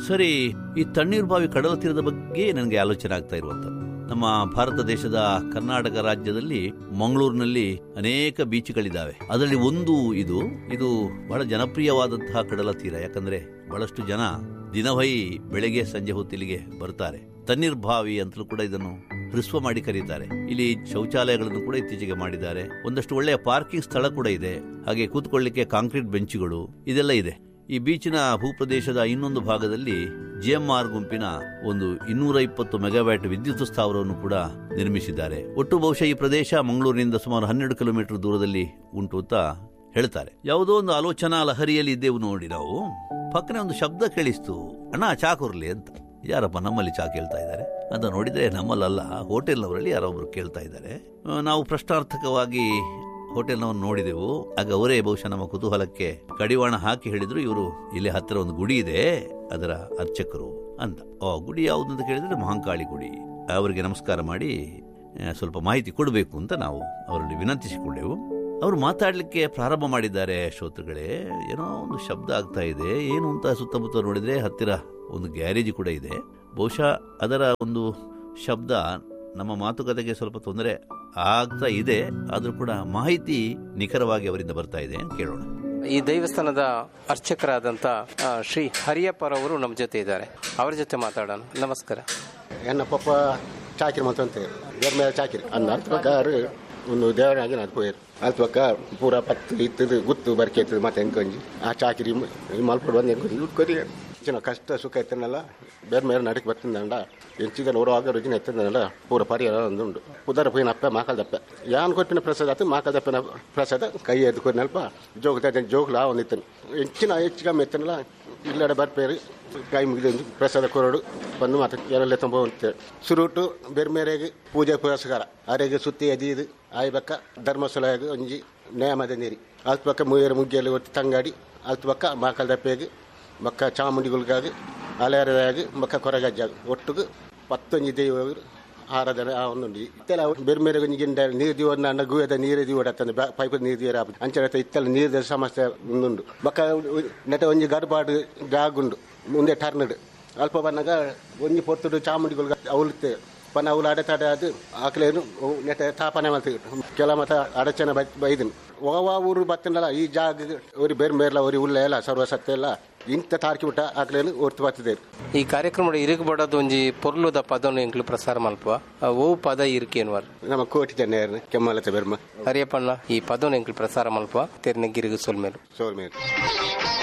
ಸರಿ ಈ ತಣ್ಣೀರು ಬಾವಿ ಕಡಲ ತೀರದ ಬಗ್ಗೆ ನನಗೆ ಆಲೋಚನೆ ಆಗ್ತಾ ಇರುವಂತದ್ದು ನಮ್ಮ ಭಾರತ ದೇಶದ ಕರ್ನಾಟಕ ರಾಜ್ಯದಲ್ಲಿ ಮಂಗಳೂರಿನಲ್ಲಿ ಅನೇಕ ಬೀಚ್ಗಳಿದ್ದಾವೆ ಅದರಲ್ಲಿ ಒಂದು ಇದು ಇದು ಬಹಳ ಜನಪ್ರಿಯವಾದಂತಹ ಕಡಲ ತೀರ ಯಾಕಂದ್ರೆ ಬಹಳಷ್ಟು ಜನ ದಿನವೈ ಬೆಳಗ್ಗೆ ಸಂಜೆ ಹೊತ್ತಿಲಿಗೆ ಬರ್ತಾರೆ ತಣ್ಣೀರ್ ಬಾವಿ ಅಂತಲೂ ಕೂಡ ಇದನ್ನು ಹ್ರಸ್ವ ಮಾಡಿ ಕರೀತಾರೆ ಇಲ್ಲಿ ಶೌಚಾಲಯಗಳನ್ನು ಕೂಡ ಇತ್ತೀಚೆಗೆ ಮಾಡಿದ್ದಾರೆ ಒಂದಷ್ಟು ಒಳ್ಳೆಯ ಪಾರ್ಕಿಂಗ್ ಸ್ಥಳ ಕೂಡ ಇದೆ ಹಾಗೆ ಕೂತ್ಕೊಳ್ಳಿಕ್ಕೆ ಕಾಂಕ್ರೀಟ್ ಬೆಂಚುಗಳು ಇದೆಲ್ಲ ಇದೆ ಈ ಬೀಚಿನ ಭೂಪ್ರದೇಶದ ಇನ್ನೊಂದು ಭಾಗದಲ್ಲಿ ಜಿಎಂಆರ್ ಗುಂಪಿನ ಒಂದು ಇನ್ನೂರ ಇಪ್ಪತ್ತು ಮೆಗಾವ್ಯಾಟ್ ವಿದ್ಯುತ್ ಸ್ಥಾವರವನ್ನು ಕೂಡ ನಿರ್ಮಿಸಿದ್ದಾರೆ ಒಟ್ಟು ಬಹುಶಃ ಈ ಪ್ರದೇಶ ಮಂಗಳೂರಿನಿಂದ ಸುಮಾರು ಹನ್ನೆರಡು ಕಿಲೋಮೀಟರ್ ದೂರದಲ್ಲಿ ಉಂಟು ಅಂತ ಹೇಳ್ತಾರೆ ಯಾವುದೋ ಒಂದು ಆಲೋಚನಾ ಲಹರಿಯಲ್ಲಿ ಇದ್ದೇವು ನೋಡಿ ನಾವು ಪಕ್ಕನೆ ಒಂದು ಶಬ್ದ ಕೇಳಿಸ್ತು ಅಣ್ಣ ಚಾ ಕೊರ್ಲಿ ಅಂತ ಯಾರಪ್ಪ ನಮ್ಮಲ್ಲಿ ಚಾ ಕೇಳ್ತಾ ಇದ್ದಾರೆ ಅಂತ ನೋಡಿದ್ರೆ ನಮ್ಮಲ್ಲಲ್ಲ ಹೋಟೆಲ್ನವರಲ್ಲಿ ಯಾರೊಬ್ರು ಕೇಳ್ತಾ ಇದ್ದಾರೆ ಆ, ನಾವು ಪ್ರಶ್ನಾರ್ಥಕವಾಗಿ ಹೋಟೆಲ್ನವನ್ನು ನೋಡಿದೆವು ಆಗ ಅವರೇ ಬಹುಶಃ ನಮ್ಮ ಕುತೂಹಲಕ್ಕೆ ಕಡಿವಾಣ ಹಾಕಿ ಹೇಳಿದ್ರು ಇವರು ಇಲ್ಲಿ ಹತ್ತಿರ ಒಂದು ಗುಡಿ ಇದೆ ಅದರ ಅರ್ಚಕರು ಅಂತ ಓ ಗುಡಿ ಯಾವುದು ಅಂತ ಕೇಳಿದ್ರೆ ಮಹಾಂಕಾಳಿ ಗುಡಿ ಅವರಿಗೆ ನಮಸ್ಕಾರ ಮಾಡಿ ಆ, ಸ್ವಲ್ಪ ಮಾಹಿತಿ ಕೊಡಬೇಕು ಅಂತ ನಾವು ಅವರಲ್ಲಿ ವಿನಂತಿಸಿಕೊಂಡೆವು ಅವರು ಮಾತಾಡಲಿಕ್ಕೆ ಪ್ರಾರಂಭ ಮಾಡಿದ್ದಾರೆ ಶ್ರೋತೃಗಳೇ ಏನೋ ಒಂದು ಶಬ್ದ ಆಗ್ತಾ ಇದೆ ಏನು ಅಂತ ಸುತ್ತಮುತ್ತ ನೋಡಿದ್ರೆ ಹತ್ತಿರ ಒಂದು ಗ್ಯಾರೇಜ್ ಕೂಡ ಇದೆ ಬಹುಶಃ ಅದರ ಒಂದು ಶಬ್ದ ನಮ್ಮ ಮಾತುಕತೆಗೆ ಸ್ವಲ್ಪ ತೊಂದರೆ ಆಗ್ತಾ ಇದೆ ಆದ್ರೂ ಕೂಡ ಮಾಹಿತಿ ನಿಖರವಾಗಿ ಅವರಿಂದ ಬರ್ತಾ ಇದೆ ಕೇಳೋಣ ಈ ದೇವಸ್ಥಾನದ ಅರ್ಚಕರಾದಂತ ಆ, ಶ್ರೀ ಹರಿಯಪ್ಪರವರು ನಮ್ಮ ಜೊತೆ ಇದ್ದಾರೆ ಅವರ ಜೊತೆ ಮಾತಾಡೋಣ ನಮಸ್ಕಾರ ಎನ್ನ ಪಪ್ಪ ಚಾಕಿರಿ ಮತ್ತು ಅಂತ ಬೇರೆ ಮೇಲೆ ಚಾಕಿರಿ ಅಂದ ಅರ್ಥ ಪ್ರಕಾರ ಒಂದು ದೇವರಾಗಿ ಅದು ಪೋಯರು ಅರ್ಥ ಪಕ್ಕ ಪೂರ ಪತ್ತು ಇತ್ತದು ಗುತ್ತು ಬರ್ಕೆ ಇತ್ತದು ಮತ್ತೆ ಎಂಕೊಂಜಿ ಆ ಚಾಕಿರಿ ಮಲ್ಪಡು ಬಂದು ಎಂಕೊಂಜಿ ಉಟ್ಕೊರಿ ಚಿನ್ನ ಕಷ್ಟ ಸುಖ ಇತ್ತನಲ್ಲ ಬೇರೆ ಮೇಲೆ ನಡಕ್ಕೆ ಬರ್ತಿಂದಂಡ ಎಂಚಿದ ನೋಡುವಾಗ ರುಚಿನ ಎತ್ತದನಲ್ಲ ಪೂರ ಪರಿಹಾರ ಒಂದುಂಡು ಉದರ ಪೋಯಿನ ಅಪ್ಪ ಮಾಕಲ್ದಪ್ಪ ಯಾನ್ ಕೊಟ್ಟಿನ ಪ್ರಸಾದ ಆತು ಮಾಕಲ್ದಪ್ಪನ ಪ್ರಸಾದ ಕೈ ಎದ್ದುಕೊಂಡು ನಲ್ಪ ಜೋಗ ಜೋಗ್ಲ ಒಂದಿತ್ತನು ಹೆಚ್ಚಿನ ಹೆಚ್ಚು ಕಮ್ಮಿ ಎತ್ತನಲ್ಲ ಇಲ್ಲಡ ಬರ್ಪೇರಿ ಕೈ ಮುಗಿದು ಪ್ರಸಾದ ಕೊರಡು ಬಂದು ಮತ್ತೆ ಎಲ್ಲ ತುಂಬ ಅಂತೇಳಿ ಸುರುಟು ಬೇರೆ ಮೇರೆಗೆ ಪೂಜೆ ಪುರಸ್ಕಾರ ಅರೆಗೆ ಸುತ್ತಿ ಎದಿದು ಆಯ್ಬಕ್ಕ ಧರ್ಮಸ್ಥಳ ಒಂಜಿ ನೇಮದ ನೀರಿ ಅಲ್ಪ ಪಕ್ಕ ಮೂಯರ ಮುಗ್ಗಿಯಲ್ಲಿ ಒತ್ತಿ ತಂಗಾಡಿ ಅಲ್ಪ ಪಕ್ಕ ಮಾಕಲ್ ದಪ್ಪೆಗೆ ಮಕ್ಕ ಚಾಮುಂಡಿಗುಲ್ಗಾಗಿ ಅಲೆಯರದಾಗಿ ಮಕ್ಕ ಕೊರಗಜ್ಜಾಗ ಒಟ್ಟಿಗೆ ಪತ್ತೊಂಜಿ ದೈವಗಳು ಆರಾಧನೆ ಆ ಒಂದುಂಡು ಇತ್ತೆಲ್ಲ ಬೇರೆ ಬೇರೆ ಒಂಜಿ ಗಿಂಡ ನೀರು ದಿವನ್ನ ಅನ್ನ ಗುಯದ ನೀರು ದಿವಡತ್ತಂದು ಪೈಪ್ ನೀರು ದಿವರ ಅಂಚೆ ಇತ್ತೆಲ್ಲ ನೀರಿನ ಸಮಸ್ಯೆ ಒಂದುಂಡು ಮಕ್ಕ ನೆಟ ಒಂಜಿ ಗರ್ಬಾಡು ಜಾಗುಂಡು ಮುಂದೆ ಟರ್ನಡ್ ಅಲ್ಪ ಬನ್ನಗ ಒಂಜಿ ಪೊರ್ತುಡು ಚಾಮುಂಡಿಗುಲ್ಗ ಅವಳುತ್ತೆ ಪನ ಅವಳು ಅಡೆತಾಡ ಅದು ಆಕಲೇನು ನೆಟ ತಾಪನೆ ಮಾಡ್ತಿ ಕೆಲ ಮತ ಅಡಚಣೆ ಬೈದನು ಓವಾ ಊರು ಬತ್ತನಲ್ಲ ಈ ಜಾಗ ಅವ್ರು ಬೇರೆ ಬೇರೆ ಅವ್ರಿ ಉಳ್ಳ ಎಲ್ಲ ಸರ್ವಸತ್ಯ ಎಲ್ಲ ಇಂಥ ತಾರ್ಕಿ ಬಿಟ್ಟ ಆಕಲೇನು ಒರ್ತು ಬರ್ತದೆ ಈ ಕಾರ್ಯಕ್ರಮದ ಇರುಗಬಡೋದು ಒಂಜಿ ಪೊರ್ಲುದ ಪದವನ್ನು ಎಂಕ್ಲು ಪ್ರಸಾರ ಮಲ್ಪುವ ಆ ಓ ಪದ ಇರುಕೇನ್ವಾರ್ ನಮ್ಮ ಕೋಟಿ ಜನ ಕೆಮ್ಮಲತೆ ಬೆರ್ಮ ಹರಿಯಪ್ಪಣ್ಣ ಈ ಪದವನ್ನು ಎಂಕ್ಲು ಪ್ರಸಾರ ಮಲ್ಪುವ ತೆರ್ನೆಗಿರಿಗು ಸೊಲ್ಮೇಲು ಸೋಲ್ ಮೇಲೆ